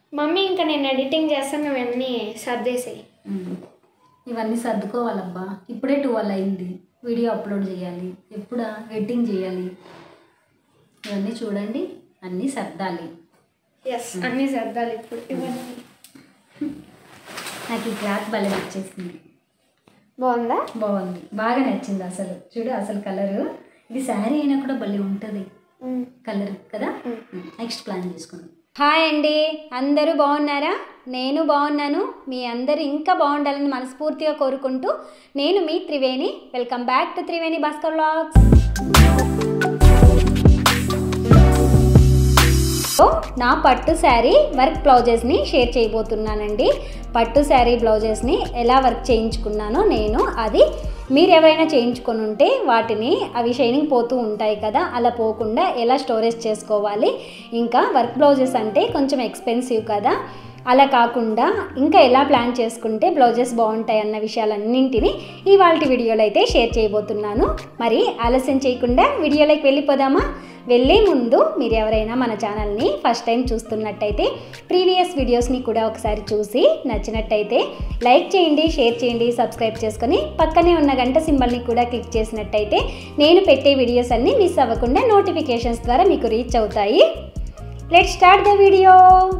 Mummy ఇంకా నేను editing చేస్తాను నువ్వు అన్నీ సర్దేసేయి ఉమ్. ఇవన్నీ సర్దుకోవాలబ్బా ఇప్పుడే ట్వెల్వ్ అయింది వీడియో అప్లోడ్ చేయాలి ఎప్పుడా ఎడిటింగ్ చేయాలి ఇవన్నీ చూడండి అన్నీ సర్దాలి ఎస్ అన్నీ సర్దాలి ఇప్పుడు ఇవన్నీ నాకు ఈ క్లాత్ భలే నచ్చేసింది బాగుందా బాగుంది బాగా నచ్చింది అసలు చూడు అసలు కలరు ఇది శారీ అయినా కూడా భలే ఉంటుంది కలర్ కదా నెక్స్ట్ ప్లాన్ చేసుకుందాం హాయ్ అండి అందరూ బాగున్నారా నేను బాగున్నాను మీ అందరూ ఇంకా బాగుండాలని మనస్ఫూర్తిగా కోరుకుంటూ నేను మీ Triveni welcome back to Triveni Bhaskar vlogs so నా పట్టు శారీ వర్క్ బ్లౌజెస్ని షేర్ చేయబోతున్నానండి పట్టు శారీ బ్లౌజెస్ని ఎలా వర్క్ చేయించుకున్నానో నేను అది మీరు ఎవరైనా చేయించుకొని ఉంటే వాటిని అవి షైనింగ్ పోతూ ఉంటాయి కదా అలా పోకుండా ఎలా స్టోరేజ్ చేసుకోవాలి ఇంకా వర్క్ బ్లౌజెస్ అంటే కొంచెం ఎక్స్పెన్సివ్ కదా అలా కాకుండా ఇంకా ఎలా ప్లాన్ చేసుకుంటే బ్లౌజెస్ బాగుంటాయి అన్న విషయాలన్నింటినీ ఇవాళ వీడియోలో అయితే షేర్ చేయబోతున్నాను మరి ఆలస్యం చేయకుండా వీడియోలోకి వెళ్ళిపోదామా వెళ్ళే ముందు మీరు ఎవరైనా మన ఛానల్ని ఫస్ట్ టైం చూస్తున్నట్టయితే ప్రీవియస్ వీడియోస్ని కూడా ఒకసారి చూసి నచ్చినట్టయితే లైక్ చేయండి షేర్ చేయండి సబ్స్క్రైబ్ చేసుకొని పక్కనే ఉన్న గంట సింబల్ని కూడా క్లిక్ చేసినట్టయితే నేను పెట్టే వీడియోస్ అన్నీ మిస్ అవ్వకుండా నోటిఫికేషన్స్ ద్వారా మీకు రీచ్ అవుతాయి let start the video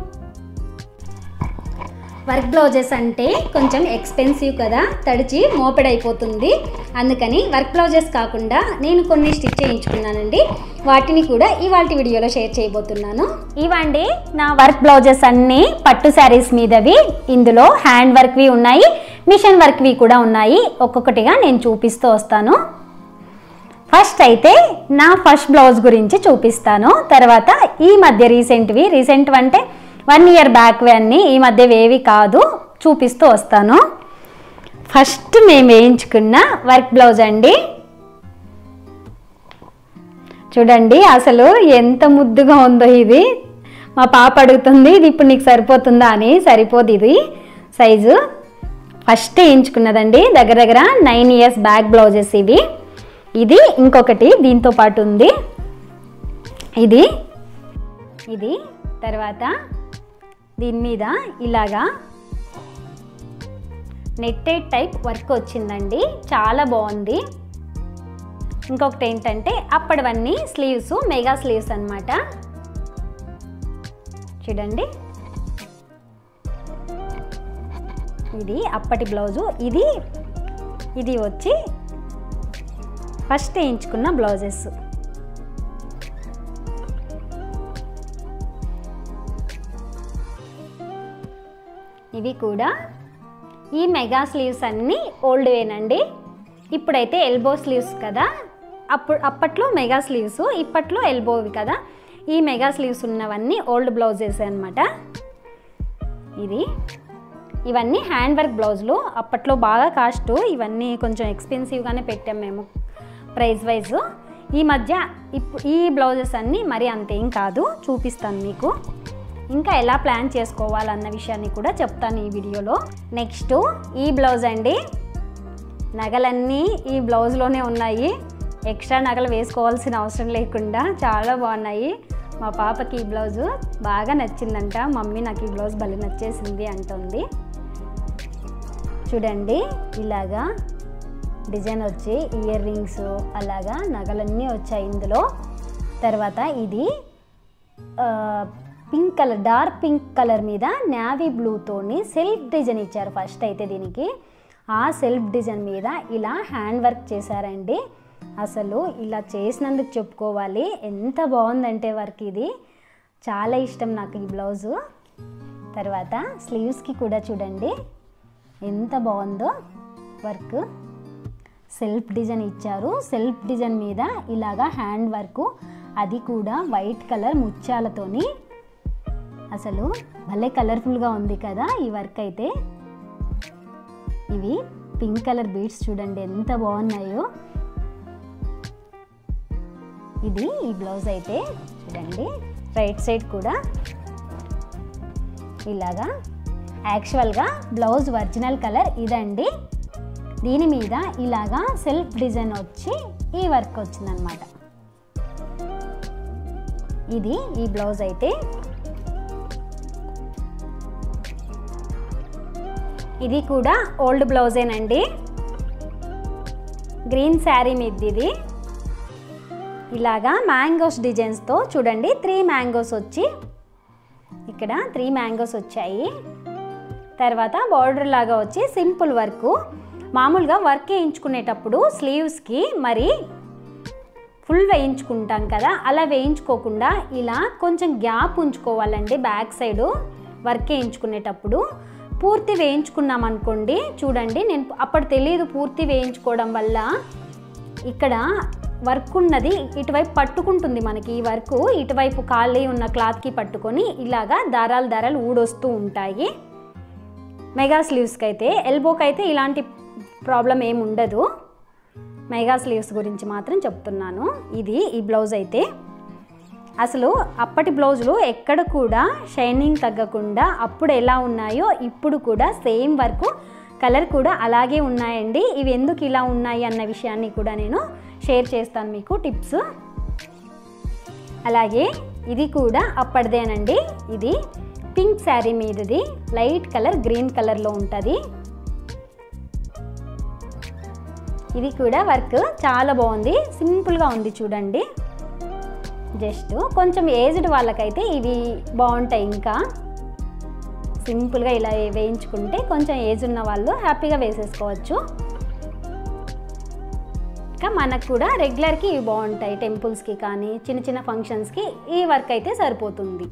work blouses అంటే కొంచెం ఎక్స్పెన్సివ్ కదా తడిచి మోపెడైపోతుంది అందుకని వర్క్ బ్లౌజెస్ కాకుండా నేను కొన్ని స్టిచ్ చేయించుకున్నానండి వాటిని కూడా ఇవాళ వీడియోలో షేర్ చేయబోతున్నాను ఇవండి నా వర్క్ బ్లౌజెస్ అన్నీ పట్టు శారీస్ మీదవి ఇందులో హ్యాండ్ వర్క్వి ఉన్నాయి మిషన్ వర్క్వి కూడా ఉన్నాయి ఒక్కొక్కటిగా నేను చూపిస్తూ వస్తాను ఫస్ట్ అయితే నా ఫస్ట్ బ్లౌజ్ గురించి చూపిస్తాను తర్వాత ఈ మధ్య రీసెంట్వి రీసెంట్ అంటే వన్ ఇయర్ బ్యాక్వి అన్నీ ఈ మధ్య ఏవి కాదు చూపిస్తూ వస్తాను ఫస్ట్ మేము వేయించుకున్న వర్క్ బ్లౌజ్ అండి చూడండి అసలు ఎంత ముద్దుగా ఉందో ఇది మా పాప అడుగుతుంది ఇది ఇప్పుడు నీకు సరిపోతుందా అని సరిపోదు ఇది సైజు ఫస్ట్ వేయించుకున్నదండి దగ్గర దగ్గర నైన్ ఇయర్స్ బ్యాక్ బ్లౌజెస్ ఇవి ఇది ఇంకొకటి దీంతో పాటు ఉంది ఇది ఇది తర్వాత దీని మీద ఇలాగా నెట్టెడ్ టైప్ వర్క్ వచ్చిందండి చాలా బాగుంది ఇంకొకటి ఏంటంటే అప్పటివన్నీ స్లీవ్స్ మెగా స్లీవ్స్ అన్నమాట చూడండి ఇది అప్పటి బ్లౌజు ఇది ఇది వచ్చి ఫస్ట్ వేయించుకున్న బ్లౌజెస్ ఇవి కూడా ఈ మెగా స్లీవ్స్ అన్నీ ఓల్డ్ వేనండి ఇప్పుడైతే ఎల్బో స్లీవ్స్ కదా అప్పుడు అప్పట్లో మెగా స్లీవ్స్ ఇప్పట్లో ఎల్బోవి కదా ఈ మెగా స్లీవ్స్ ఉన్నవన్నీ ఓల్డ్ బ్లౌజెస్ అనమాట ఇది ఇవన్నీ హ్యాండ్ వర్క్ బ్లౌజులు అప్పట్లో బాగా కాస్ట్ ఇవన్నీ కొంచెం ఎక్స్పెన్సివ్గానే పెట్టాం మేము ప్రైస్ వైజ్ ఈ మధ్య ఇప్పు ఈ బ్లౌజెస్ అన్నీ మరీ అంతేం కాదు చూపిస్తాను మీకు ఇంకా ఎలా ప్లాన్ చేసుకోవాలన్న విషయాన్ని కూడా చెప్తాను ఈ వీడియోలో నెక్స్ట్ ఈ బ్లౌజ్ అండి నగలన్నీ ఈ బ్లౌజ్లోనే ఉన్నాయి ఎక్స్ట్రా నగలు వేసుకోవాల్సిన అవసరం లేకుండా చాలా బాగున్నాయి మా పాపకి ఈ బ్లౌజు బాగా నచ్చిందంట మమ్మీ నాకు ఈ బ్లౌజ్ భలే నచ్చేసింది అంటుంది చూడండి ఇలాగా డిజైన్ వచ్చి ఇయర్ రింగ్స్ అలాగా నగలన్నీ వచ్చాయి ఇందులో తర్వాత ఇది ఆ, pink colour dark pink colour మీద నావీ బ్లూతోని సెల్ఫ్ డిజైన్ ఇచ్చారు ఫస్ట్ అయితే దీనికి ఆ సెల్ఫ్ డిజైన్ మీద ఇలా హ్యాండ్ వర్క్ చేశారండి అసలు ఇలా చేసినందుకు చెప్పుకోవాలి ఎంత బాగుందంటే వర్క్ ఇది చాలా ఇష్టం నాకు ఈ బ్లౌజు తర్వాత స్లీవ్స్కి కూడా చూడండి ఎంత బాగుందో వర్క్ సెల్ఫ్ డిజైన్ ఇచ్చారు సెల్ఫ్ డిజైన్ మీద ఇలాగా హ్యాండ్ వర్క్ అది కూడా వైట్ కలర్ ముత్యాలతోని అసలు భలే కలర్ఫుల్గా ఉంది కదా ఈ వర్క్ అయితే ఇవి పింక్ కలర్ బీడ్స్ చూడండి ఎంత బాగున్నాయో ఇది ఈ బ్లౌజ్ అయితే చూడండి రైట్ సైడ్ కూడా ఇలాగా యాక్చువల్గా బ్లౌజ్ ఒరిజినల్ కలర్ ఇదండి దీని మీద ఇలాగా సెల్ఫ్ డిజైన్ వచ్చి ఈ వర్క్ వచ్చిందనమాట ఇది ఈ బ్లౌజ్ అయితే ఇది కూడా ఓల్డ్ బ్లౌజేనండి గ్రీన్ శారీ మీద ఇది ఇలాగా మ్యాంగోస్ డిజైన్స్తో చూడండి త్రీ మ్యాంగోస్ వచ్చి ఇక్కడ త్రీ మ్యాంగోస్ వచ్చాయి తర్వాత బార్డర్ లాగా వచ్చి సింపుల్ వర్క్ మామూలుగా వర్క్ వేయించుకునేటప్పుడు స్లీవ్స్కి మరి ఫుల్ వేయించుకుంటాం కదా అలా వేయించుకోకుండా ఇలా కొంచెం గ్యాప్ ఉంచుకోవాలండి బ్యాక్ సైడు వర్క్ వేయించుకునేటప్పుడు పూర్తి వేయించుకున్నాం అనుకోండి చూడండి నేను అప్పుడు తెలియదు పూర్తి వేయించుకోవడం వల్ల ఇక్కడ వర్క్ ఉన్నది ఇటువైపు పట్టుకుంటుంది మనకి ఈ వర్క్ ఇటువైపు ఖాళీ ఉన్న క్లాత్కి పట్టుకొని ఇలాగా దారాలు దారాలు ఊడొస్తూ ఉంటాయి మెగా స్లీవ్స్కి అయితే ఎల్బోకి అయితే ఇలాంటి ప్రాబ్లం ఏమి ఉండదు మెగా స్లీవ్స్ గురించి మాత్రం చెప్తున్నాను ఇది ఈ బ్లౌజ్ అయితే అసలు అప్పటి బ్లౌజులు ఎక్కడ కూడా షైనింగ్ తగ్గకుండా అప్పుడు ఎలా ఉన్నాయో ఇప్పుడు కూడా సేమ్ వర్క్ కలర్ కూడా అలాగే ఉన్నాయండి ఇవి ఎందుకు ఇలా ఉన్నాయి అన్న విషయాన్ని కూడా నేను షేర్ చేస్తాను మీకు టిప్స్ అలాగే ఇది కూడా అప్పటిదేనండి ఇది పింక్ శారీ మీదది లైట్ కలర్ గ్రీన్ కలర్లో ఉంటుంది ఇది కూడా వర్క్ చాలా బాగుంది సింపుల్గా ఉంది చూడండి జస్ట్ కొంచెం ఏజ్డ్ వాళ్ళకైతే ఇవి బాగుంటాయి ఇంకా సింపుల్గా ఇలా వేయించుకుంటే కొంచెం ఏజ్ ఉన్న వాళ్ళు హ్యాపీగా వేసేసుకోవచ్చు ఇంకా మనకు కూడా రెగ్యులర్కి ఇవి బాగుంటాయి టెంపుల్స్కి కానీ చిన్న చిన్న ఫంక్షన్స్కి ఈ వర్క్ అయితే సరిపోతుంది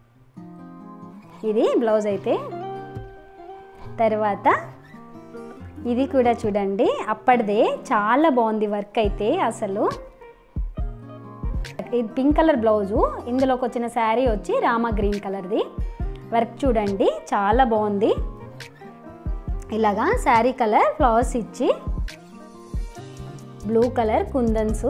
ఇది బ్లౌజ్ అయితే తర్వాత ఇది కూడా చూడండి అప్పటిదే చాలా బాగుంది వర్క్ అయితే అసలు ఇది పింక్ కలర్ బ్లౌజు ఇందులోకి వచ్చిన శారీ వచ్చి రామా గ్రీన్ కలర్ది వర్క్ చూడండి చాలా బాగుంది ఇలాగా శారీ కలర్ ఫ్లవర్స్ ఇచ్చి బ్లూ కలర్ కుందన్స్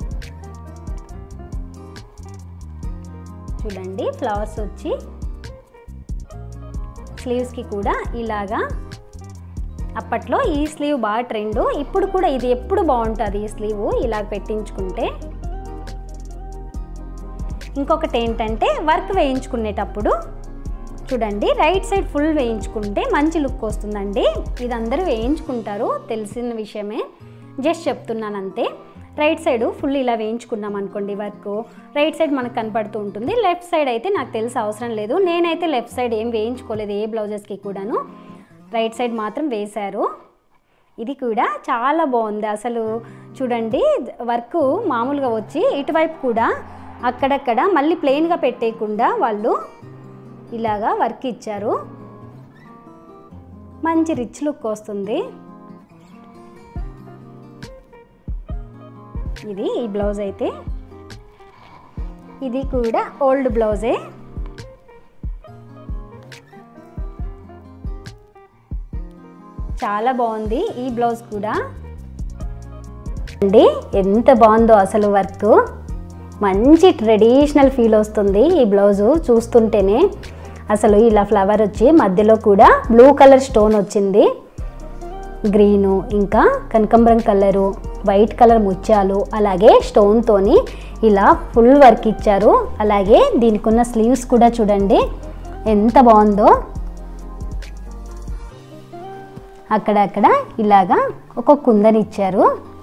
చూడండి ఫ్లవర్స్ వచ్చి స్లీవ్స్కి కూడా ఇలాగా అప్పట్లో ఈ స్లీవ్ బాగా ట్రెండ్ ఇప్పుడు కూడా ఇది ఎప్పుడు బాగుంటుంది ఈ స్లీవ్ ఇలా పెట్టించుకుంటే ఇంకొకటి ఏంటంటే వర్క్ వేయించుకునేటప్పుడు చూడండి రైట్ సైడ్ ఫుల్ వేయించుకుంటే మంచి లుక్ వస్తుందండి ఇది అందరూ వేయించుకుంటారు తెలిసిన విషయమే జస్ట్ చెప్తున్నాను అంతే రైట్ సైడ్ ఫుల్ ఇలా వేయించుకున్నాం అనుకోండి వర్క్ రైట్ సైడ్ మనకు కనపడుతూ ఉంటుంది లెఫ్ట్ సైడ్ అయితే నాకు తెలిసి అవసరం లేదు నేనైతే లెఫ్ట్ సైడ్ ఏం వేయించుకోలేదు ఏ బ్లౌజెస్కి కూడాను రైట్ సైడ్ మాత్రం వేశారు ఇది కూడా చాలా బాగుంది అసలు చూడండి వర్క్ మామూలుగా వచ్చి ఇటువైపు కూడా అక్కడక్కడ మళ్ళీ ప్లెయిన్గా పెట్టేయకుండా వాళ్ళు ఇలాగా వర్క్ ఇచ్చారు మంచి రిచ్ లుక్ వస్తుంది ఇది ఈ బ్లౌజ్ అయితే ఇది కూడా ఓల్డ్ బ్లౌజే చాలా బాగుంది ఈ బ్లౌజ్ కూడా అండి ఎంత బాగుందో అసలు వర్క్ మంచి ట్రెడిషనల్ ఫీల్ వస్తుంది ఈ బ్లౌజు చూస్తుంటేనే అసలు ఇలా ఫ్లవర్ వచ్చి మధ్యలో కూడా బ్లూ కలర్ స్టోన్ వచ్చింది గ్రీను ఇంకా కనకంబరం కలరు వైట్ కలర్ ముత్యాలు అలాగే స్టోన్తోని ఇలా ఫుల్ వర్క్ ఇచ్చారు అలాగే దీనికి ఉన్న స్లీవ్స్ కూడా చూడండి ఎంత బాగుందో అక్కడక్కడ ఇలాగా ఒక కుందని ఇచ్చారు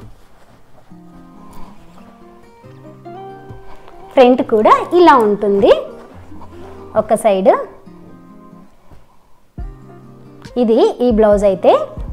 ఫ్రంట్ కూడా ఇలా ఉంటుంది ఒక సైడ్ ఇది ఈ బ్లౌజ్ అయితే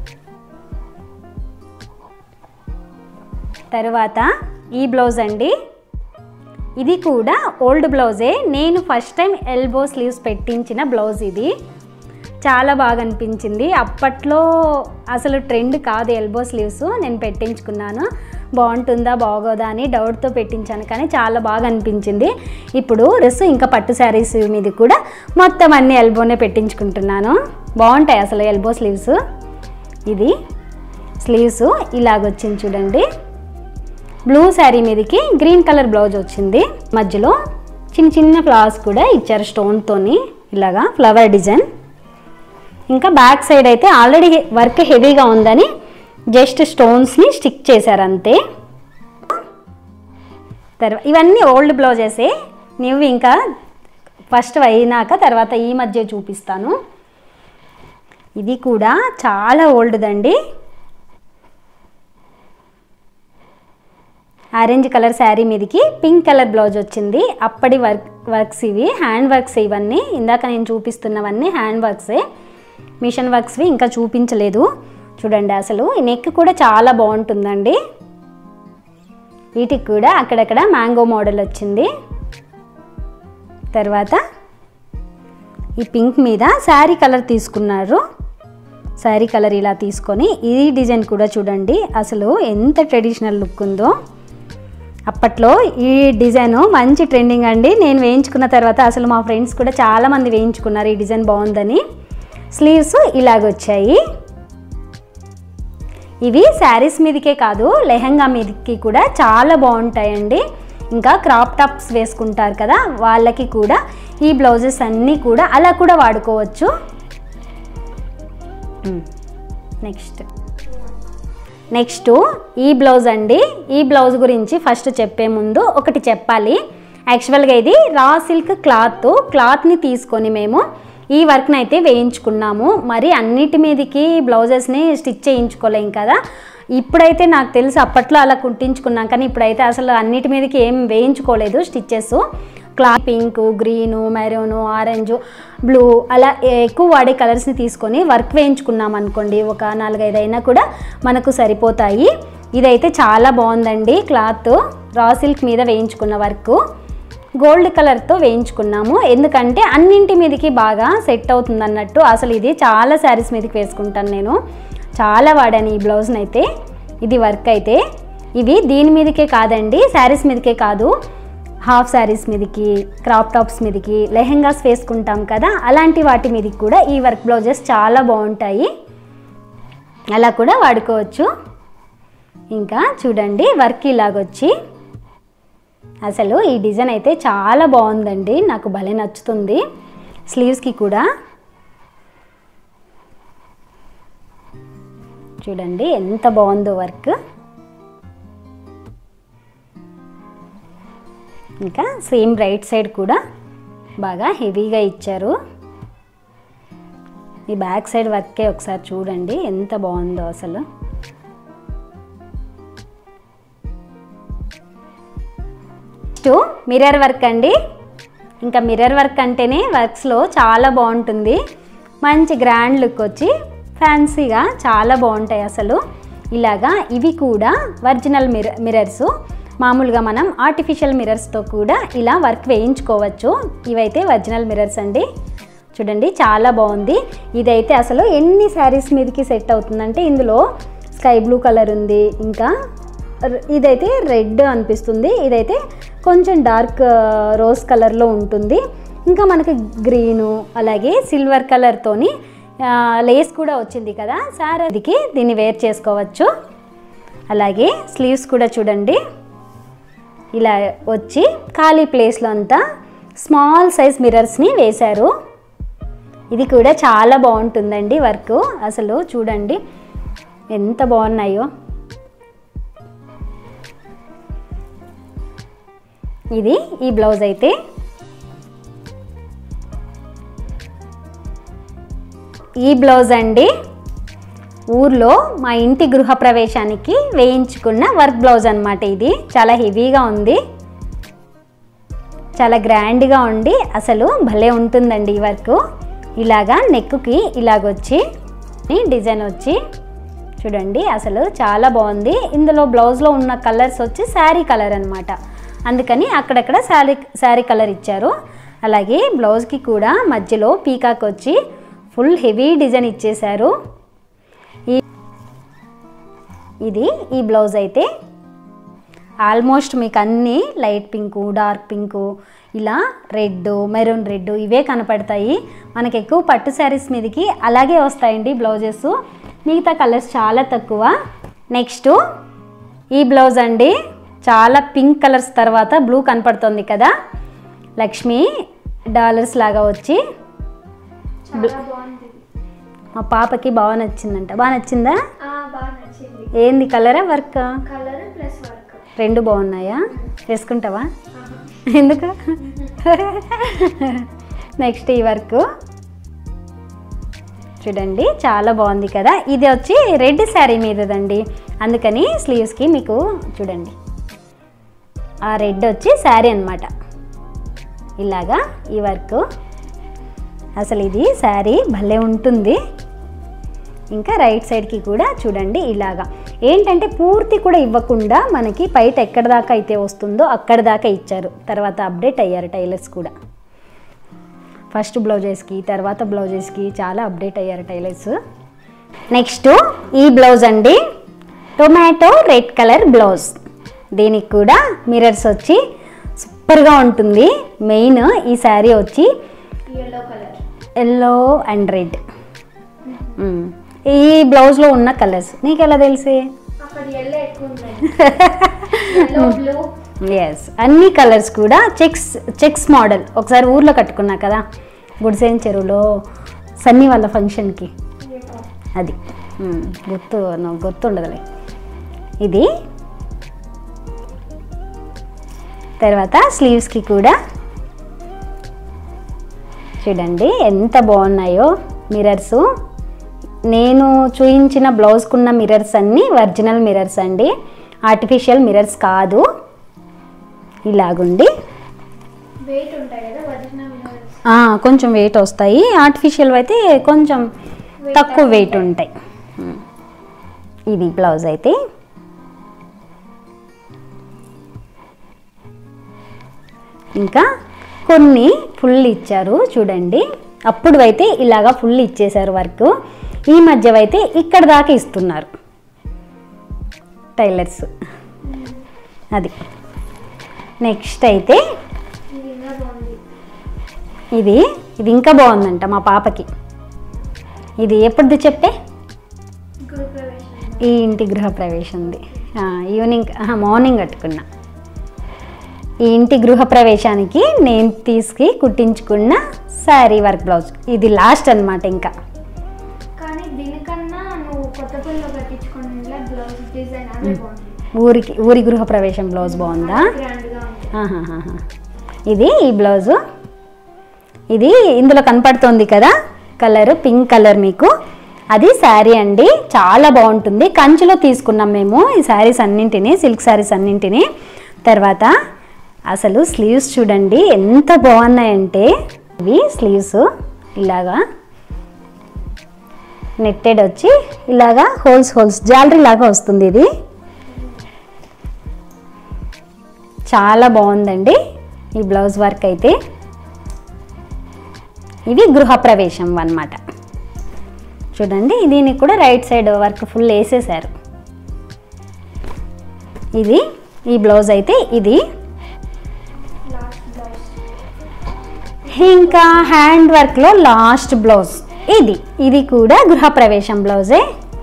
తర్వాత ఈ బ్లౌజ్ అండి ఇది కూడా ఓల్డ్ బ్లౌజే నేను ఫస్ట్ టైం ఎల్బో స్లీవ్స్ పెట్టించిన బ్లౌజ్ ఇది చాలా బాగా అనిపించింది అప్పట్లో అసలు ట్రెండ్ కాదు ఎల్బో స్లీవ్స్ నేను పెట్టించుకున్నాను బాగుంటుందా బాగోదా అని డౌట్తో పెట్టించాను కానీ చాలా బాగా అనిపించింది ఇప్పుడు డ్రెస్ ఇంకా పట్టు శారీస్ మీద కూడా మొత్తం అన్ని ఎల్బోనే పెట్టించుకుంటున్నాను బాగుంటాయి అసలు ఎల్బో స్లీవ్స్ ఇది స్లీవ్స్ ఇలాగొచ్చింది చూడండి బ్లూ శారీ మీదకి గ్రీన్ కలర్ బ్లౌజ్ వచ్చింది మధ్యలో చిన్న చిన్న ఫ్లవర్స్ కూడా ఇచ్చారు స్టోన్తోని ఇలాగా ఫ్లవర్ డిజైన్ ఇంకా బ్యాక్ సైడ్ అయితే ఆల్రెడీ వర్క్ హెవీగా ఉందని జస్ట్ స్టోన్స్ని స్టిక్ చేశారు అంతే తర్వాత ఇవన్నీ ఓల్డ్ బ్లౌజెసే నువ్వు ఇంకా ఫస్ట్ అయినాక తర్వాత ఈ మధ్య చూపిస్తాను ఇది కూడా చాలా ఓల్డ్దండి ఆరెంజ్ కలర్ శారీ మీదకి పింక్ కలర్ బ్లౌజ్ వచ్చింది అప్పటి వర్క్ వర్క్స్ ఇవి హ్యాండ్ వర్క్స్ ఇవన్నీ ఇందాక నేను చూపిస్తున్నవన్నీ హ్యాండ్ వర్క్సే మిషన్ వర్క్స్వి ఇంకా చూపించలేదు చూడండి అసలు ఈ నెక్ కూడా చాలా బాగుంటుందండి వీటికి కూడా అక్కడక్కడ మ్యాంగో మోడల్ వచ్చింది తర్వాత ఈ పింక్ మీద శారీ కలర్ తీసుకున్నారు శారీ కలర్ ఇలా తీసుకొని ఈ డిజైన్ కూడా చూడండి అసలు ఎంత ట్రెడిషనల్ లుక్ ఉందో అప్పట్లో ఈ డిజైన్ మంచి ట్రెండింగ్ అండి నేను వేయించుకున్న తర్వాత అసలు మా ఫ్రెండ్స్ కూడా చాలామంది వేయించుకున్నారు ఈ డిజైన్ బాగుందని స్లీవ్స్ ఇలాగొచ్చాయి ఇవి శారీస్ మీదకే కాదు లెహంగా మీదకి కూడా చాలా బాగుంటాయండి ఇంకా క్రాప్ టాప్స్ వేసుకుంటారు కదా వాళ్ళకి కూడా ఈ బ్లౌజెస్ అన్నీ కూడా అలా కూడా వాడుకోవచ్చు నెక్స్ట్ నెక్స్ట్ ఈ బ్లౌజ్ అండి ఈ బ్లౌజ్ గురించి ఫస్ట్ చెప్పే ముందు ఒకటి చెప్పాలి యాక్చువల్గా ఇది రా సిల్క్ క్లాత్ క్లాత్ని తీసుకొని మేము ఈ వర్క్ని అయితే వేయించుకున్నాము మరి అన్నిటి మీదకి బ్లౌజెస్ని స్టిచ్ చేయించుకోలేం కదా ఇప్పుడైతే నాకు తెలుసు అప్పట్లో అలా కుట్టించుకున్నాం కానీ ఇప్పుడైతే అసలు అన్నిటి మీదకి ఏం వేయించుకోలేదు stitches cloth pink green maroon orange blue అలా ఎక్కువ వాడే కలర్స్ని తీసుకొని వర్క్ వేయించుకున్నాం అనుకోండి ఒక నాలుగైదు అయినా కూడా మనకు సరిపోతాయి ఇదైతే చాలా బాగుందండి క్లాత్ రా సిల్క్ మీద వేయించుకున్న వర్క్ గోల్డ్ కలర్తో వేయించుకున్నాము ఎందుకంటే అన్నింటి మీదకి బాగా సెట్ అవుతుంది అన్నట్టు అసలు ఇది చాలా శారీస్ మీదకి వేసుకుంటాను నేను చాలా వాడాను ఈ బ్లౌజ్ని అయితే ఇది వర్క్ అయితే ఇవి దీని మీదకే కాదండి శారీస్ మీదకే కాదు హాఫ్ శారీస్ మీదకి క్రాప్ టాప్స్ మీదకి లెహెంగాస్ వేసుకుంటాం కదా అలాంటి వాటి మీదకి కూడా ఈ వర్క్ బ్లౌజెస్ చాలా బాగుంటాయి అలా కూడా వాడుకోవచ్చు ఇంకా చూడండి వర్క్ ఇలాగొచ్చి అసలు ఈ డిజైన్ అయితే చాలా బాగుందండి నాకు భలే నచ్చుతుంది స్లీవ్స్కి కూడా చూడండి ఎంత బాగుందో వర్క్ ఇంకా సేమ్ రైట్ సైడ్ కూడా బాగా హెవీగా ఇచ్చారు ఈ బ్యాక్ సైడ్ వర్కే ఒకసారి చూడండి ఎంత బాగుందో అసలు నెక్స్ట్ మిర్రర్ వర్క్ అండి ఇంకా మిర్రర్ వర్క్ అంటేనే వర్క్స్లో చాలా బాగుంటుంది మంచి గ్రాండ్ లుక్ వచ్చి ఫ్యాన్సీగా చాలా బాగుంటాయి అసలు ఇలాగా ఇవి కూడా ఒరిజినల్ మిర మిర్రర్స్ మామూలుగా మనం ఆర్టిఫిషియల్ మిర్రర్స్తో కూడా ఇలా వర్క్ వేయించుకోవచ్చు ఇవైతే ఒరిజినల్ మిర్రర్స్ అండి చూడండి చాలా బాగుంది ఇదైతే అసలు ఎన్ని శారీస్ మీదకి సెట్ అవుతుందంటే ఇందులో స్కై బ్లూ కలర్ ఉంది ఇంకా ర- ఇదైతే రెడ్ అనిపిస్తుంది ఇదైతే కొంచెం డార్క్ రోజ్ కలర్లో ఉంటుంది ఇంకా మనకి గ్రీను అలాగే సిల్వర్ కలర్తోని లేస్ కూడా వచ్చింది కదా సారీకి దీన్ని వేర్ చేసుకోవచ్చు అలాగే స్లీవ్స్ కూడా చూడండి ఇలా వచ్చి ఖాళీ ప్లేస్లో అంతా స్మాల్ సైజ్ మిర్రర్స్ని వేశారు ఇది కూడా చాలా బాగుంటుందండి వర్క్ అసలు చూడండి ఎంత బాగున్నాయో ఇది ఈ బ్లౌజ్ అయితే ఈ బ్లౌజ్ అండి ఊర్లో మా ఇంటి గృహప్రవేశానికి వేయించుకున్న వర్క్ బ్లౌజ్ అన్నమాట ఇది చాలా హెవీగా ఉంది చాలా గ్రాండ్గా ఉండి అసలు భలే ఉంటుందండి ఈ వర్క్ ఇలాగా నెక్కి ఇలాగొచ్చి ఈ డిజైన్ వచ్చి చూడండి అసలు చాలా బాగుంది ఇందులో బ్లౌజ్లో ఉన్న కలర్స్ వచ్చి శారీ కలర్ అనమాట అందుకని అక్కడక్కడ శారీ శారీ కలర్ ఇచ్చారు అలాగే బ్లౌజ్కి కూడా మధ్యలో పీకాక్ వచ్చి ఫుల్ హెవీ డిజైన్ ఇచ్చేశారు ఈ ఇది ఈ బ్లౌజ్ అయితే ఆల్మోస్ట్ మీకు అన్నీ లైట్ పింకు డార్క్ పింకు ఇలా రెడ్ మెరూన్ రెడ్ ఇవే కనపడతాయి మనకి ఎక్కువ పట్టు శారీస్ మీదకి అలాగే వస్తాయండి బ్లౌజెస్ మిగతా కలర్స్ చాలా తక్కువ నెక్స్ట్ ఈ బ్లౌజ్ అండి చాలా పింక్ కలర్స్ తర్వాత బ్లూ కనపడుతుంది కదా లక్ష్మి డాలర్స్ లాగా వచ్చి చాలా బాగుంది మా పాపకి బాగా నచ్చిందంట బాగా నచ్చిందా ఆ, బాగా నచ్చింది ఏంది కలరా వర్క్ కలర్ ప్లస్ వర్క్ రెండు బాగున్నాయా వేసుకుంటావా ఎందుకు నెక్స్ట్ ఈ వర్క్ చూడండి చాలా బాగుంది కదా ఇది వచ్చి రెడ్ శారీ మీదదండి అందుకని స్లీవ్స్కి మీకు చూడండి ఆ రెడ్ వచ్చి శారీ అనమాట ఇలాగా ఈ వర్క్ అసలు ఇది శారీ భలే ఉంటుంది ఇంకా రైట్ సైడ్కి కూడా చూడండి ఇలాగా ఏంటంటే పూర్తి కూడా ఇవ్వకుండా మనకి బయట ఎక్కడ దాకా అయితే వస్తుందో అక్కడ దాకా ఇచ్చారు తర్వాత అప్డేట్ అయ్యారు టైలర్స్ కూడా ఫస్ట్ బ్లౌజెస్కి తర్వాత బ్లౌజెస్కి చాలా అప్డేట్ అయ్యారు టైలర్స్ నెక్స్ట్ ఈ బ్లౌజ్ అండి టొమాటో రెడ్ కలర్ బ్లౌజ్ దీనికి కూడా మిరర్స్ వచ్చి సూపర్గా ఉంటుంది మెయిన్ ఈ శారీ వచ్చి yellow colour yellow and red ఈ బ్లౌజ్లో ఉన్న కలర్స్ నీకు ఎలా తెలిసి అక్కడ ఎల్లో ఎక్కువ ఉన్నాయి ఎల్లో బ్లూ ఎస్ అన్ని కలర్స్ కూడా చెక్స్ చెక్స్ మోడల్ ఒకసారి ఊర్లో కట్టుకున్నా కదా గుడిసేన్ చెరువులో సన్నీ వాళ్ళ ఫంక్షన్కి అది మ్మ్. గుర్తు నాకు గుర్తుండదులే ఇది తర్వాత స్లీవ్స్కి కూడా చూడండి ఎంత బాగున్నాయో మిరర్స్ నేను చూయించిన బ్లౌజ్కున్న మిరర్స్ అన్నీ ఒరిజినల్ మిరర్స్ అండి ఆర్టిఫిషియల్ మిరర్స్ కాదు ఇలాగుండి వెయిట్ ఉంటాయి కదా ఒరిజినల్ మినరల్స్ ఆ, కొంచెం వెయిట్ వస్తాయి ఆర్టిఫిషియల్ అయితే కొంచెం తక్కువ వెయిట్ ఉంటాయి ఉమ్. ఇది బ్లౌజ్ అయితే ఇంకా కొన్ని ఫుల్ ఇచ్చారు చూడండి అప్పుడు అయితే ఇలాగా ఫుల్ ఇచ్చేశారు వర్క్ ఈ మధ్య అయితే ఇక్కడ దాకా ఇస్తున్నారు టైలర్స్ అది నెక్స్ట్ అయితే ఇది ఇంకా బాగుంది ఇది ఇది ఇంకా బాగుందంట మా పాపకి ఇది ఎప్పుడుది చెప్పే గురు ప్రవేశం ఈ ఇంటి గృహ ప్రవేశంది ఆ, ఈవినింగ్ ఆహా, మార్నింగ్ కట్టుకున్నా ఈ ఇంటి గృహ ప్రవేశానికి నేను తీసుకు కుట్టించుకున్న శారీ వర్క్ బ్లౌజ్ ఇది లాస్ట్ అన్నమాట ఇంకా కానీ దీనికన్నా నువ్వు కొత్త పిల్లలు కట్టించుకున్న బ్లౌజ్ డిజైన్ అదే బాగుంది ఊరికి ఊరి గృహ ప్రవేశం బ్లౌజ్ బాగుందా గ్రాండ్గా ఉంది ఆహాహాహా. ఇది ఈ బ్లౌజు ఇది ఇందులో కనపడుతోంది కదా కలర్ పింక్ కలర్ మీకు అది శారీ అండి చాలా బాగుంటుంది కంచిలో తీసుకున్నాం మేము ఈ శారీస్ అన్నింటినీ సిల్క్ శారీస్ అన్నింటినీ తర్వాత అసలు స్లీవ్స్ చూడండి ఎంత బాగున్నాయంటే ఇవి స్లీవ్స్ ఇలాగా నెట్టెడ్ వచ్చి ఇలాగా హోల్స్ హోల్స్ జాలరీ లాగా వస్తుంది ఇది చాలా బాగుందండి ఈ బ్లౌజ్ వర్క్ అయితే ఇది గృహప్రవేశం అన్నమాట చూడండి దీనికి కూడా రైట్ సైడ్ వర్క్ ఫుల్ వేసేసారు ఇది ఈ బ్లౌజ్ అయితే ఇది లాస్ట్ బ్లౌజ్ ఇంకా హ్యాండ్ వర్క్లో లాస్ట్ బ్లౌజ్ ఇది ఇది కూడా గృహప్రవేశం బ్లౌజే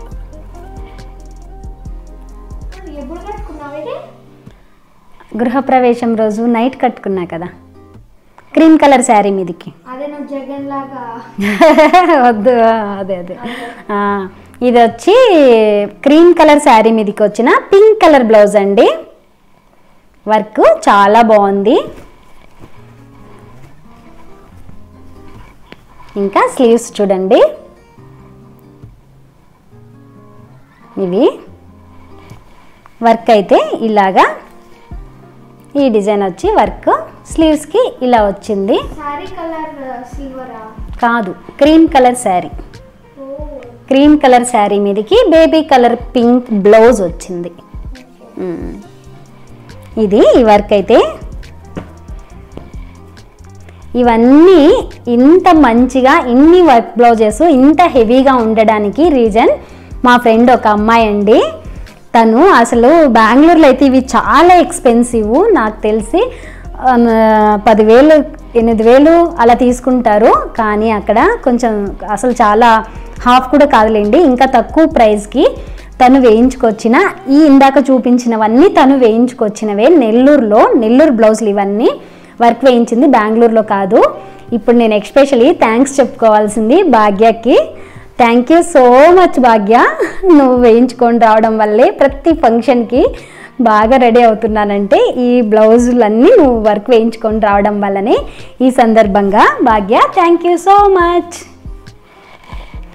ఎప్పుడు కట్టుకున్నావు ఇది గృహప్రవేశం రోజు నైట్ కట్టుకున్నా కదా క్రీమ్ కలర్ శారీ మీదికి అదే నువ్వు జగన్ లాగా వద్దు అదే అదే ఆ, ఇది వచ్చి క్రీమ్ కలర్ శారీ మీదకి వచ్చిన పింక్ కలర్ బ్లౌజ్ అండి వర్క్ చాలా బాగుంది ఇంకా స్లీవ్స్ చూడండి ఇవి వర్క్ అయితే ఇలాగా ఈ డిజైన్ వచ్చి వర్క్ స్లీవ్స్కి ఇలా వచ్చింది శారీ కలర్ సిల్వరా కాదు క్రీమ్ కలర్ శారీ ఓ క్రీమ్ కలర్ శారీ మీదకి బేబీ కలర్ పింక్ బ్లౌజ్ వచ్చింది మ్మ్. ఇది ఈ వర్క్ అయితే ఇవన్నీ ఇంత మంచిగా ఇన్ని వర్క్ బ్లౌజెస్ ఇంత హెవీగా ఉండడానికి రీజన్ మా ఫ్రెండ్ ఒక అమ్మాయి అండి తను అసలు బెంగళూరులో అయితే ఇవి చాలా ఎక్స్పెన్సివ్ నాకు తెలిసి ఆ, పదివేలు ఎనిమిది వేలు అలా తీసుకుంటారు కానీ అక్కడ కొంచెం అసలు చాలా హాఫ్ కూడా కాదులేండి ఇంకా తక్కువ ప్రైస్కి తను వేయించుకొచ్చిన ఈ ఇందాక చూపించినవన్నీ తను వేయించుకొచ్చినవే నెల్లూరులో నెల్లూరు బ్లౌజులు ఇవన్నీ వర్క్ వేయించింది బెంగళూరులో కాదు ఇప్పుడు నేను ఎక్స్పెషలీ థ్యాంక్స్ చెప్పుకోవాల్సింది భాగ్యకి thank you so much Bhagya నువ్వు వేయించుకొని రావడం వల్లే ప్రతి ఫంక్షన్కి బాగా రెడీ అవుతున్నానంటే ఈ బ్లౌజులన్నీ నువ్వు వర్క్ వేయించుకొని రావడం వల్లనే ఈ సందర్భంగా Bhagya thank you so much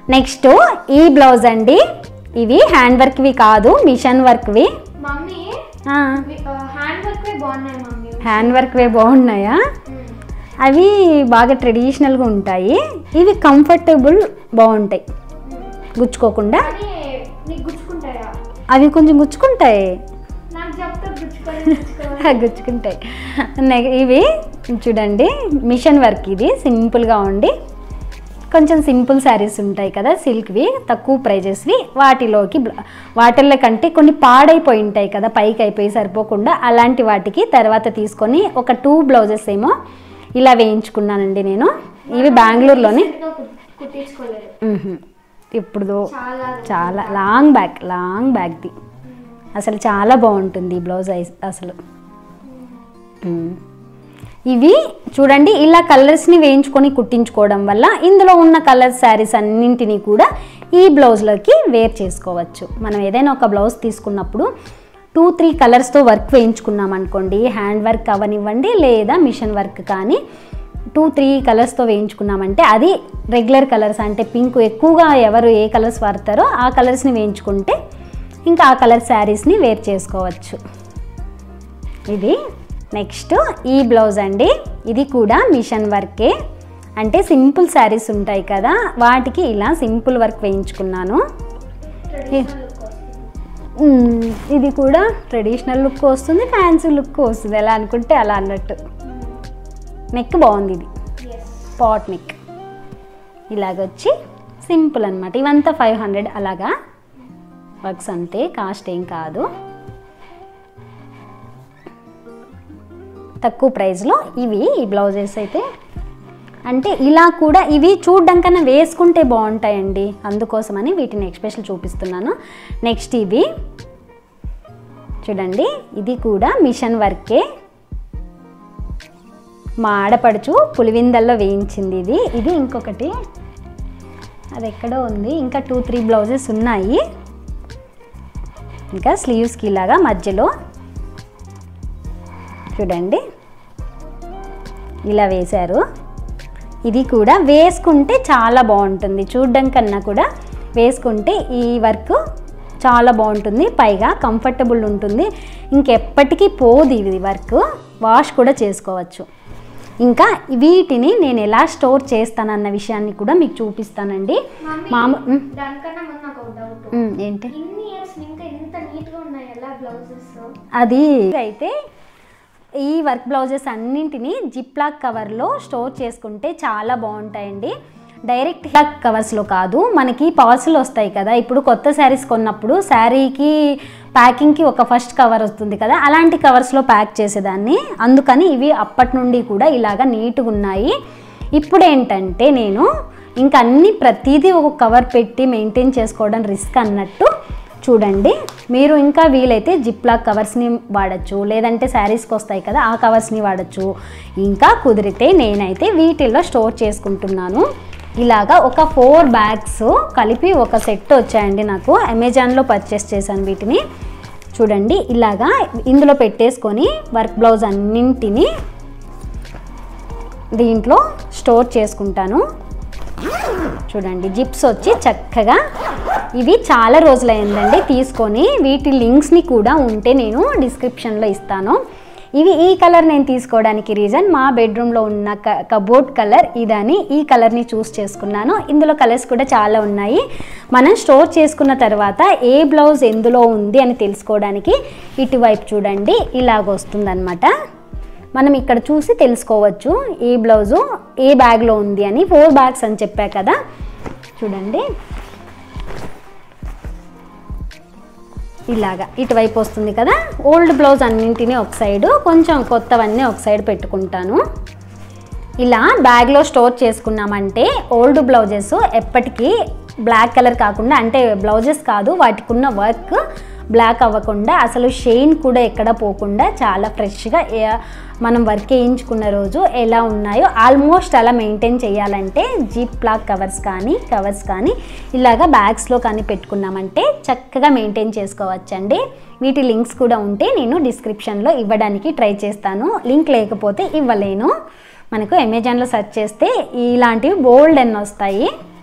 next ఈ బ్లౌజ్ అండి ఇవి హ్యాండ్ వర్క్వి కాదు మిషన్ వర్క్వి మమ్మీ ఆ, హ్యాండ్ వర్క్ బాగున్నాయి మమ్మీ హ్యాండ్ వర్క్వే బాగున్నాయా అవి బాగా ట్రెడిషనల్గా ఉంటాయి ఇవి కంఫర్టబుల్ బాగుంటాయి గుచ్చుకోకుండా కానీ నీకు గుచ్చుకుంటాయా అవి కొంచెం గుచ్చుకుంటాయి నాకు చెప్తా గుచ్చుకోవాలి గుచ్చుకోవాలి గుచ్చుకుంటాయి నె- ఇవి చూడండి మిషన్ వర్క్ ఇది సింపుల్గా ఉండి కొంచెం సింపుల్ శారీస్ ఉంటాయి కదా సిల్క్వి తక్కువ ప్రైజెస్వి వాటిలోకి బ్ల- వాటిల్లో కంటే కొన్ని పాడైపోయి ఉంటాయి కదా పైకి అయిపోయి సరిపోకుండా అలాంటి వాటికి తర్వాత తీసుకొని ఒక టూ బ్లౌజెస్ ఏమో ఇలా వేయించుకున్నానండి నేను ఇవి బెంగళూరులోని Recent గా కుట్- కుట్టించుకోలేదు మ్హూ. ఇప్పుడు చాలా చాలా లాంగ్ బ్యాక్ లాంగ్ బ్యాక్ది అసలు చాలా బాగుంటుంది ఈ బ్లౌజ్ ఐ- అసలు మ్మ్. ఇవి చూడండి ఇలా కలర్స్ని వేయించుకొని కుట్టించుకోవడం వల్ల ఇందులో ఉన్న కలర్ శారీస్ అన్నింటినీ కూడా ఈ బ్లౌజ్లోకి వేర్ చేసుకోవచ్చు మనం ఏదైనా ఒక బ్లౌజ్ తీసుకున్నప్పుడు టూ త్రీ కలర్స్తో వర్క్ వేయించుకున్నాం అనుకోండి హ్యాండ్ వర్క్ అవనివ్వండి లేదా మిషన్ వర్క్ కానీ టూ త్రీ కలర్స్తో వేయించుకున్నామంటే అది రెగ్యులర్ కలర్స్ అంటే పింక్ ఎక్కువగా ఎవరు ఏ కలర్స్ వాడతారో ఆ కలర్స్ని వేయించుకుంటే ఇంకా ఆ కలర్ శారీస్ని వేర్ చేసుకోవచ్చు ఇది నెక్స్ట్ ఈ బ్లౌజ్ అండి ఇది కూడా మిషన్ వర్కే అంటే సింపుల్ శారీస్ ఉంటాయి కదా వాటికి ఇలా సింపుల్ వర్క్ వేయించుకున్నాను ట్రెడిషనల్ లుక్ వస్తుంది మ్మ్, ఇది కూడా ట్రెడిషనల్ లుక్ వస్తుంది ఫ్యాన్సీ లుక్ వస్తుంది ఎలా అనుకుంటే అలా అన్నట్టు నెక్ బాగుంది ఇది ఎస్ పాట్ నెక్ ఇలాగొచ్చి సింపుల్ అనమాట ఇవంతా ఫైవ్ హండ్రెడ్ అలాగా వర్క్స్ అంతే కాస్ట్ ఏం కాదు తక్కువ ప్రైస్లో ఇవి ఈ బ్లౌజెస్ అయితే అంటే ఇలా కూడా ఇవి చూడ్డం కన్నా వేసుకుంటే బాగుంటాయండి అందుకోసమని వీటిని ఎక్స్పెషల్ చూపిస్తున్నాను నెక్స్ట్ ఇవి చూడండి ఇది కూడా మిషన్ వర్కే మా ఆడపడుచు పులివిందల్లో వేయించింది ఇది ఇది ఇంకొకటి అది ఎక్కడో ఉంది ఇంకా టూ త్రీ బ్లౌజెస్ ఉన్నాయి ఇంకా స్లీవ్స్కి ఇలాగా మధ్యలో చూడండి ఇలా వేశారు ఇది కూడా వేసుకుంటే చాలా బాగుంటుంది చూడడం కన్నా కూడా వేసుకుంటే ఈ వర్క్ చాలా బాగుంటుంది పైగా కంఫర్టబుల్ ఉంటుంది ఇంకెప్పటికీ పోదు ఇది వర్క్ వాష్ కూడా చేసుకోవచ్చు ఇంకా వీటిని నేను ఎలా స్టోర్ చేస్తానన్న విషయాన్ని కూడా మీకు చూపిస్తానండి మమ్మీ మామ ఉమ్, దానికన్నా ముందు నాకు ఒక డౌట్ ఉమ్, ఏంటి ఇన్ని ఇయర్స్ ఇంకా ఇంత నీట్ గా ఉన్నాయి ఎలా బ్లౌజెస్ అది అయితే ఈ వర్క్ బ్లౌజెస్ అన్నింటినీ జిప్లాక్ కవర్లో స్టోర్ చేసుకుంటే చాలా బాగుంటాయండి డైరెక్ట్ హిలాక్ కవర్స్లో కాదు మనకి పార్సల్ వస్తాయి కదా ఇప్పుడు కొత్త శారీస్ కొన్నప్పుడు శారీకి ప్యాకింగ్కి ఒక ఫస్ట్ కవర్ వస్తుంది కదా అలాంటి కవర్స్లో ప్యాక్ చేసేదాన్ని అందుకని ఇవి అప్పటి నుండి కూడా ఇలాగ నీట్గా ఉన్నాయి ఇప్పుడు ఏంటంటే నేను ఇంకా అన్ని ప్రతిదీ ఒక కవర్ పెట్టి మెయింటైన్ చేసుకోవడం రిస్క్ అన్నట్టు చూడండి మీరు ఇంకా వీలైతే జిప్లాక్ కవర్స్ని వాడచ్చు లేదంటే శారీస్కి వస్తాయి కదా ఆ కవర్స్ని వాడచ్చు ఇంకా కుదిరితే నేనైతే వీటిల్లో స్టోర్ చేసుకుంటున్నాను ఇలాగా ఒక ఫోర్ బ్యాగ్స్ కలిపి ఒక సెట్ వచ్చాయండి నాకు అమెజాన్లో పర్చేస్ చేశాను వీటిని చూడండి ఇలాగా ఇందులో పెట్టేసుకొని వర్క్ బ్లౌజ్ అన్నింటినీ దీంట్లో స్టోర్ చేసుకుంటాను చూడండి జిప్స్ వచ్చి చక్కగా ఇవి చాలా రోజులైందండి తీసుకొని వీటి లింక్స్ని కూడా ఉంటే నేను డిస్క్రిప్షన్లో ఇస్తాను ఇవి ఈ కలర్ నేను తీసుకోవడానికి రీజన్ మా బెడ్రూమ్లో ఉన్న క కబోర్డ్ కలర్ ఇదని ఈ కలర్ని చూస్ చేసుకున్నాను ఇందులో కలర్స్ కూడా చాలా ఉన్నాయి మనం స్టోర్ చేసుకున్న తర్వాత ఏ బ్లౌజ్ ఎందులో ఉంది అని తెలుసుకోవడానికి ఇటువైపు చూడండి ఇలాగ వస్తుందన్నమాట మనం ఇక్కడ చూసి తెలుసుకోవచ్చు ఏ బ్లౌజు ఏ బ్యాగ్లో ఉంది అని ఫోర్ బ్యాగ్స్ అని చెప్పా కదా చూడండి ఇలాగా ఇటువైపు వస్తుంది కదా ఓల్డ్ బ్లౌజ్ అన్నింటినీ ఒక సైడు కొంచెం కొత్తవన్నీ ఒక సైడ్ పెట్టుకుంటాను ఇలా బ్యాగ్లో స్టోర్ చేసుకున్నామంటే ఓల్డ్ బ్లౌజెస్ ఎప్పటికీ బ్లాక్ కలర్ కాకుండా అంటే బ్లౌజెస్ కాదు వాటికి ఉన్న వర్క్ బ్లాక్ అవ్వకుండా అసలు షైన్ కూడా ఎక్కడ పోకుండా చాలా ఫ్రెష్గా ఏ- మనం వర్క్ వేయించుకున్న రోజు ఎలా ఉన్నాయో ఆల్మోస్ట్ అలా మెయింటైన్ చేయాలంటే జీప్ బ్లాక్ కవర్స్ కానీ కవర్స్ కానీ ఇలాగా బ్యాగ్స్లో కానీ పెట్టుకున్నామంటే చక్కగా మెయింటైన్ చేసుకోవచ్చండి వీటి లింక్స్ కూడా ఉంటే నేను డిస్క్రిప్షన్లో ఇవ్వడానికి ట్రై చేస్తాను లింక్ లేకపోతే ఇవ్వలేను మనకు అమెజాన్లో సెర్చ్ చేస్తే ఇలాంటివి బోల్డ్ ఎన్ని వస్తాయి డిఫరెంట్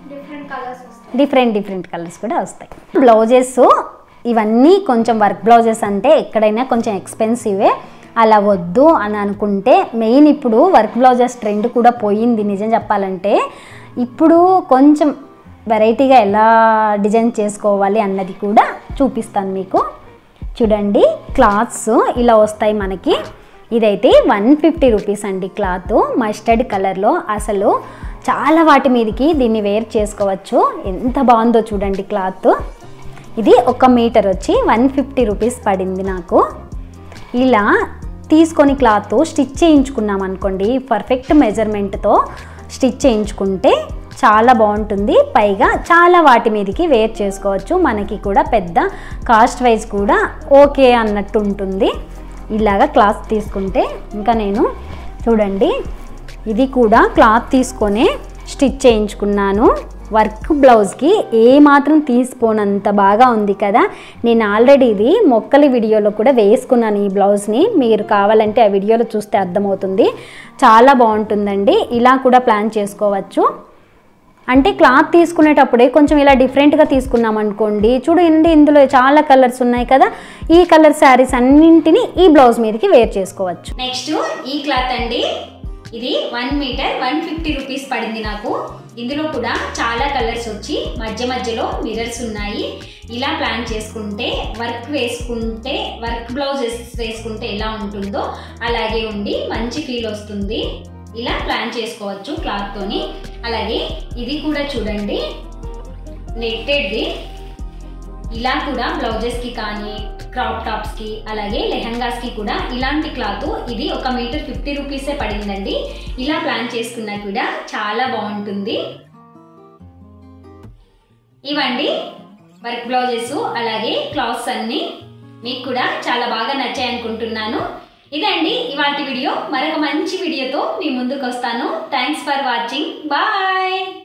డిఫరెంట్ కలర్స్ వస్తాయి డిఫరెంట్ డిఫరెంట్ కలర్స్ కూడా వస్తాయి బ్లౌజెస్ ఇవన్నీ కొంచెం వర్క్ బ్లౌజెస్ అంటే ఎక్కడైనా కొంచెం ఎక్స్పెన్సివే అలా వద్దు అని అనుకుంటే మెయిన్ ఇప్పుడు వర్క్ బ్లౌజెస్ ట్రెండ్ కూడా పోయింది నిజం చెప్పాలంటే ఇప్పుడు కొంచెం వెరైటీగా ఎలా డిజైన్ చేసుకోవాలి అన్నది కూడా చూపిస్తాను మీకు చూడండి క్లాత్స్ ఇలా వస్తాయి మనకి ఇదైతే వన్ ఫిఫ్టీ రూపీస్ అండి క్లాత్ మస్టర్డ్ కలర్లో అసలు చాలా వాటి మీదకి దీన్ని వేర్ చేసుకోవచ్చు ఎంత బాగుందో చూడండి క్లాత్ ఇది ఒక మీటర్ వచ్చి వన్ ఫిఫ్టీ రూపీస్ పడింది నాకు ఇలా తీసుకొని క్లాత్ స్టిచ్ చేయించుకున్నాం అనుకోండి పర్ఫెక్ట్ మెజర్మెంట్తో స్టిచ్ చేయించుకుంటే చాలా బాగుంటుంది పైగా చాలా వాటి మీదకి వేర్ చేసుకోవచ్చు మనకి కూడా పెద్ద కాస్ట్ వైజ్ కూడా ఓకే అన్నట్టు ఉంటుంది ఇలాగ క్లాత్ తీసుకుంటే ఇంకా నేను చూడండి ఇది కూడా క్లాత్ తీసుకొనే స్టిచ్ చేయించుకున్నాను వర్క్ బ్లౌజ్కి ఏ మాత్రం తీసిపోనంత బాగా ఉంది కదా నేను ఆల్రెడీ ఇది మొక్కలి వీడియోలో కూడా వేసుకున్నాను ఈ బ్లౌజ్ని మీరు కావాలంటే ఆ వీడియోలో చూస్తే అర్థమవుతుంది చాలా బాగుంటుందండి ఇలా కూడా ప్లాన్ చేసుకోవచ్చు అంటే క్లాత్ తీసుకునేటప్పుడే కొంచెం ఇలా డిఫరెంట్గా తీసుకున్నాం అనుకోండి చూడండి ఇందులో చాలా కలర్స్ ఉన్నాయి కదా ఈ కలర్ శారీస్ అన్నింటినీ ఈ బ్లౌజ్ మీదకి వేర్ చేసుకోవచ్చు నెక్స్ట్ ఈ క్లాత్ అండి ఇది one metre one fifty rupees పడింది నాకు ఇందులో కూడా చాలా కలర్స్ వచ్చి మధ్య మధ్యలో మిరర్స్ ఉన్నాయి ఇలా ప్లాన్ చేసుకుంటే వర్క్ వేసుకుంటే వర్క్ బ్లౌజ్ వేసుకుంటే ఎలా ఉంటుందో అలాగే ఉండి మంచి ఫీల్ వస్తుంది ఇలా ప్లాన్ చేసుకోవచ్చు క్లాత్తోని అలాగే ఇది కూడా చూడండి నెట్టెడ్ది ఇలా కూడా బ్లౌజెస్కి కానీ క్రాప్ టాప్స్కి అలాగే లెహంగాస్కి కూడా ఇలాంటి క్లాత్ ఇది ఒక మీటర్ ఫిఫ్టీ రూపీసే పడిందండి ఇలా ప్లాన్ చేసుకున్నా కూడా చాలా బాగుంటుంది ఇవండి వర్క్ బ్లౌజెస్ అలాగే క్లాత్స్ అన్నీ మీకు కూడా చాలా బాగా నచ్చాయి అనుకుంటున్నాను ఇదండి ఇవాటి వీడియో మరొక మంచి వీడియోతో మీ ముందుకు వస్తాను థ్యాంక్స్ ఫర్ వాచింగ్ బాయ్